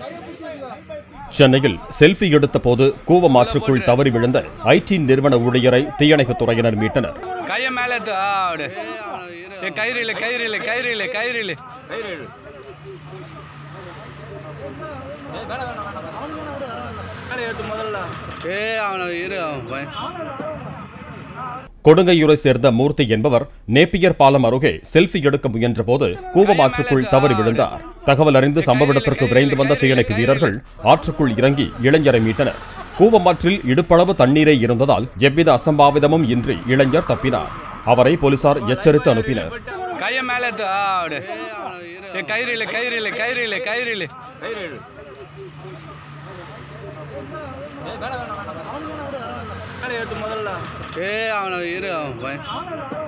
சென்னையில் செல்ஃபி எடுத்த போது கூவமாற்றுக்குள் தவறி விழுந்த ஐடி நிறுவன ஊழியரை தீயணைப்புத் துறையினர் மீட்டனர் கையை மேலே எடுத்து ஆ அப்படி ஏ கயிறு இல்லை கயிறு இல்லை கயிறு இல்லை கயிறு இல்லை ஏ அவனை இரு அவன் பையன் கொடுங்கையூரை சேர்ந்த மூர்த்தி என்பவர் நேப்பியர் பாலம் அருகே செல்ஃபி எடுக்க முயன்றபோது கூவமாற்றுக்குள் தவறி விழுந்தார் தகவல் அறிந்து சம்பவ இடத்திற்கு விரைந்து வந்த தீயணைப்பு வீரர்கள் ஆற்றுக்குள் இறங்கி இளைஞரை மீட்டனர் கூவமாற்றில் இடுப்பளவு தண்ணீரே இருந்ததால் எவ்வித அசம்பாவிதமும் இன்றி இளைஞர் தப்பினார் அவரை போலீசார் எச்சரித்து அனுப்பினர் கையை மேலே எடுத்து ஆ அப்படி ஏ கயிறு இல்லை கயிறு இல்லை கயிறு இல்லை கயிறு இல்லை ஏ அவனை இரு அவன் பையன்